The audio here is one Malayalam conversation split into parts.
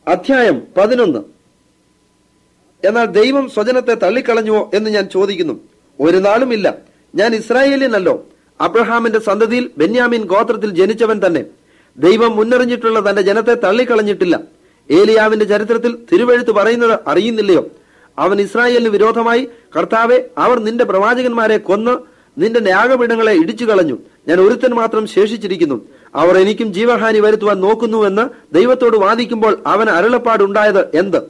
അധ്യായം പതിനൊന്ന് എന്നാൽ ദൈവം സ്വജനത്തെ തള്ളിക്കളഞ്ഞുവോ എന്ന് ഞാൻ ചോദിക്കുന്നു ഒരു നാളും ഇല്ല ഞാൻ ഇസ്രായേലിനല്ലോ അബ്രഹാമിന്റെ സന്തതിയിൽ ബെന്യാമിൻ ഗോത്രത്തിൽ ജനിച്ചവൻ തന്നെ ദൈവം മുന്നറിഞ്ഞിട്ടുള്ള തന്റെ ജനത്തെ തള്ളിക്കളഞ്ഞിട്ടില്ല ഏലിയാവിന്റെ ചരിത്രത്തിൽ തിരുവെഴുത്ത് പറയുന്നത് അറിയുന്നില്ലയോ അവൻ ഇസ്രായേലിന് വിരോധമായി കർത്താവെ അവർ നിന്റെ പ്രവാചകന്മാരെ കൊന്ന് നിന്റെ ന്യാഗപീഠങ്ങളെ ഇടിച്ചു കളഞ്ഞു ഞാൻ ഒരുത്തൻ മാത്രം ശേഷിച്ചിരിക്കുന്നു അവർ എനിക്കും ജീവഹാനി വരുത്തുവാൻ നോക്കുന്നുവെന്ന് ദൈവത്തോട് വാദിക്കുമ്പോൾ അവന് അരുളപ്പാടുണ്ടായത് എന്ത്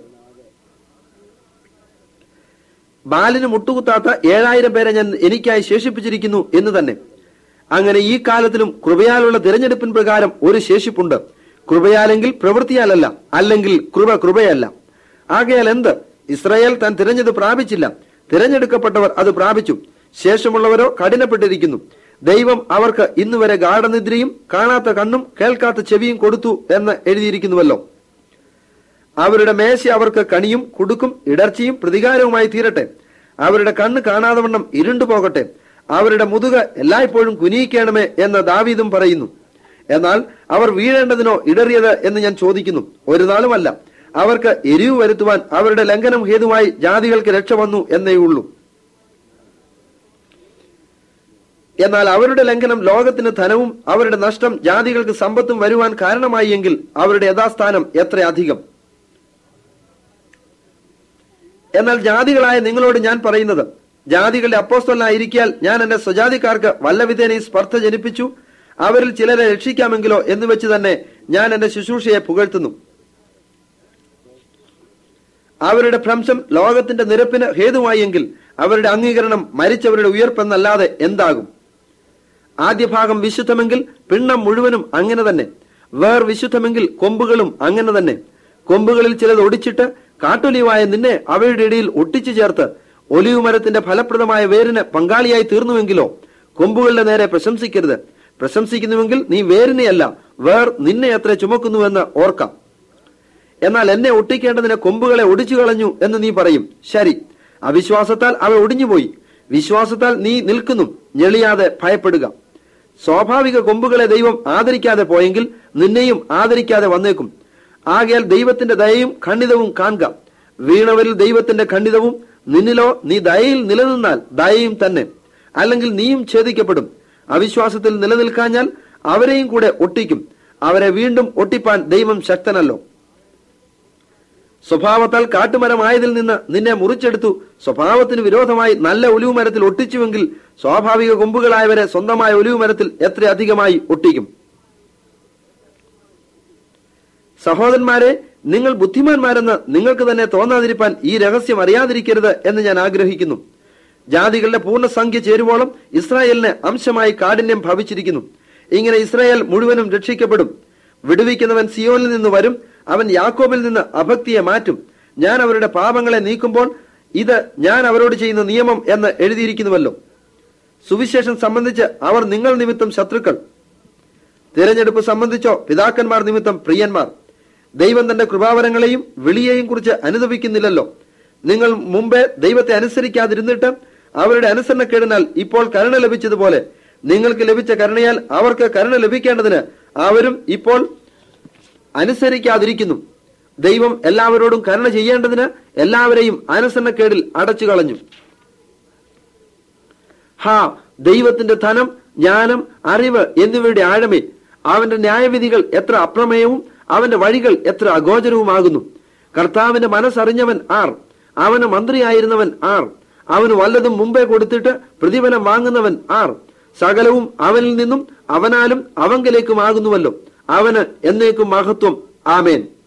ബാലിന് മുട്ടുകുത്താത്ത ഏഴായിരം പേരെ ഞാൻ എനിക്കായി ശേഷിപ്പിച്ചിരിക്കുന്നു എന്ന് തന്നെ അങ്ങനെ ഈ കാലത്തിലും കൃപയാലുള്ള തിരഞ്ഞെടുപ്പിൻ പ്രകാരം ഒരു ശേഷിപ്പുണ്ട് കൃപയാലെങ്കിൽ പ്രവൃത്തിയാലല്ല അല്ലെങ്കിൽ കൃപ കൃപയല്ല ആകയാൽ എന്ത് ഇസ്രായേൽ താൻ തിരഞ്ഞത് പ്രാപിച്ചില്ല തിരഞ്ഞെടുക്കപ്പെട്ടവർ അത് പ്രാപിച്ചു ശേഷമുള്ളവരോ കഠിനപ്പെട്ടിരിക്കുന്നു ദൈവം അവർക്ക് ഇന്നുവരെ ഗാഠനിദ്രയും കാണാത്ത കണ്ണും കേൾക്കാത്ത ചെവിയും കൊടുത്തു എന്ന് എഴുതിയിരിക്കുന്നുവല്ലോ അവരുടെ മേശ അവർക്ക് കണിയും കുടുക്കും ഇടർച്ചയും പ്രതികാരവുമായി തീരട്ടെ അവരുടെ കണ്ണ് കാണാതെ വണ്ണം ഇരുണ്ടു പോകട്ടെ അവരുടെ മുതുക എല്ലായ്പ്പോഴും കുനിയിക്കണമേ എന്ന് ദാവീദും പറയുന്നു എന്നാൽ അവർ വീഴേണ്ടതിനോ ഇടറിയത് എന്ന് ഞാൻ ചോദിക്കുന്നു ഒരു നാളുമല്ല അവർക്ക് എരിവ് വരുത്തുവാൻ അവരുടെ ലംഘനം ഹേതുമായി ജാതികൾക്ക് രക്ഷ വന്നു എന്നേ ഉള്ളൂ എന്നാൽ അവരുടെ ലംഘനം ലോകത്തിന് ധനവും അവരുടെ നഷ്ടം ജാതികൾക്ക് സമ്പത്തും വരുവാൻ കാരണമായി എങ്കിൽ അവരുടെ യഥാസ്ഥാനം എത്ര അധികം എന്നാൽ ജാതികളായ നിങ്ങളോട് ഞാൻ പറയുന്നത് ജാതികളുടെ അപ്പോസ്തലനായിരിക്കാൽ ഞാൻ എന്റെ സ്വജാതിക്കാർക്ക് വല്ലവിധേനയും സ്പർദ്ധ ജനിപ്പിച്ചു അവരിൽ ചിലരെ രക്ഷിക്കാമെങ്കിലോ എന്ന് വെച്ച് തന്നെ ഞാൻ എന്റെ ശുശ്രൂഷയെ പുകഴ്ത്തുന്നു അവരുടെ ഭ്രംശം ലോകത്തിന്റെ നിരപ്പിന് ഹേതുമായി എങ്കിൽ അവരുടെ അംഗീകരണം മരിച്ചവരുടെ ഉയർപ്പെന്നല്ലാതെ എന്താകും ആദ്യ ഭാഗം വിശുദ്ധമെങ്കിൽ പിണ്ണം മുഴുവനും അങ്ങനെ തന്നെ വേർ വിശുദ്ധമെങ്കിൽ കൊമ്പുകളും അങ്ങനെ തന്നെ കൊമ്പുകളിൽ ചിലത് ഒടിച്ചിട്ട് കാട്ടൊലിവായ നിന്നെ അവയുടെ ഇടയിൽ ഒട്ടിച്ചു ചേർത്ത് ഒലിവ് മരത്തിന്റെ ഫലപ്രദമായ വേരിന് പങ്കാളിയായി തീർന്നുവെങ്കിലോ കൊമ്പുകളുടെ നേരെ പ്രശംസിക്കരുത് പ്രശംസിക്കുന്നുവെങ്കിൽ നീ വേരിനെയല്ല വേർ നിന്നെ എത്ര ചുമക്കുന്നുവെന്ന് ഓർക്കാം എന്നാൽ എന്നെ ഒട്ടിക്കേണ്ടതിന് കൊമ്പുകളെ ഒടിച്ചു കളഞ്ഞു എന്ന് നീ പറയും ശരി അവിശ്വാസത്താൽ അവ ഒടിഞ്ഞുപോയി വിശ്വാസത്താൽ നീ നിൽക്കുന്നു ഞെളിയാതെ ഭയപ്പെടുക സ്വാഭാവിക കൊമ്പുകളെ ദൈവം ആദരിക്കാതെ പോയെങ്കിൽ നിന്നെയും ആദരിക്കാതെ വന്നേക്കും ആകയാൽ ദൈവത്തിന്റെ ദയയും ഖണ്ഡിതവും കാണുക വീണവരിൽ ദൈവത്തിന്റെ ഖണ്ഡിതവും നിന്നിലോ നീ ദയയിൽ നിലനിന്നാൽ ദയയും തന്നെ അല്ലെങ്കിൽ നീയും ഛേദിക്കപ്പെടും അവിശ്വാസത്തിൽ നിലനിൽക്കാഞ്ഞാൽ അവരെയും കൂടെ ഒട്ടിക്കും അവരെ വീണ്ടും ഒട്ടിപ്പാൻ ദൈവം ശക്തനല്ലോ സ്വഭാവത്താൽ കാട്ടുമരമായതിൽ നിന്ന് നിന്നെ മുറിച്ചെടുത്തു സ്വഭാവത്തിന് വിരോധമായി നല്ല ഒലിവ് മരത്തിൽ ഒട്ടിച്ചുവെങ്കിൽ സ്വാഭാവിക കൊമ്പുകളായവരെ സ്വന്തമായ ഒലിവ് മരത്തിൽ എത്ര അധികമായി ഒട്ടിക്കും സഹോദരന്മാരെ നിങ്ങൾ ബുദ്ധിമാന്മാരെന്ന് നിങ്ങൾക്ക് തന്നെ തോന്നാതിരിപ്പാൻ ഈ രഹസ്യം അറിയാതിരിക്കരുത് എന്ന് ഞാൻ ആഗ്രഹിക്കുന്നു ജാതികളുടെ പൂർണ്ണസംഖ്യ ചേരുവോളം ഇസ്രായേലിന് അംശമായി കാഠിന്യം ഭവിച്ചിരിക്കുന്നു ഇങ്ങനെ ഇസ്രായേൽ മുഴുവനും രക്ഷിക്കപ്പെടും വിടുവിക്കുന്നവൻ സിയോനിൽ നിന്ന് വരും അവൻ യാക്കോബിൽ നിന്ന് അഭക്തിയെ മാറ്റും ഞാൻ അവരുടെ പാപങ്ങളെ നീക്കുമ്പോൾ ഇത് ഞാൻ അവരോട് ചെയ്യുന്ന നിയമം എന്ന് എഴുതിയിരിക്കുന്നുവല്ലോ സുവിശേഷം സംബന്ധിച്ച് അവർ നിങ്ങൾ നിമിത്തം ശത്രുക്കൾ തിരഞ്ഞെടുപ്പ് സംബന്ധിച്ചോ പിതാക്കന്മാർ നിമിത്തം പ്രിയന്മാർ ദൈവം തന്റെ കൃപാവരങ്ങളെയും വിളിയെയും കുറിച്ച് അനുദപിക്കുന്നില്ലല്ലോ നിങ്ങൾ മുമ്പേ ദൈവത്തെ അനുസരിക്കാതിരുന്നിട്ട് അവരുടെ അനുസരണക്കേടിനാൽ ഇപ്പോൾ കരുണ ലഭിച്ചതുപോലെ നിങ്ങൾക്ക് ലഭിച്ച കരുണയാൽ അവർക്ക് കരുണ ലഭിക്കേണ്ടതിന് അവരും ഇപ്പോൾ അനുസരിക്കാതിരിക്കുന്നു ദൈവം എല്ലാവരോടും കരുണ ചെയ്യേണ്ടതിന് എല്ലാവരെയും അനുസരണക്കേടിൽ അടച്ചു കളഞ്ഞു ഹാ ദൈവത്തിന്റെ ധനം ജ്ഞാനം അറിവ് എന്നിവയുടെ ആഴമേ അവന്റെ ന്യായവിധികൾ എത്ര അപ്രമേയവും അവന്റെ വഴികൾ എത്ര അഗോചരവുമാകുന്നു കർത്താവിന്റെ മനസ്സറിഞ്ഞവൻ ആർ അവന് മന്ത്രിയായിരുന്നവൻ ആർ അവന് വല്ലതും മുമ്പേ കൊടുത്തിട്ട് പ്രതിഫലം വാങ്ങുന്നവൻ ആർ സകലവും അവനിൽ നിന്നും അവനാലും അവങ്കലേക്കുമാകുന്നുവല്ലോ അവന് എന്നേക്കും മഹത്വം ആമേൻ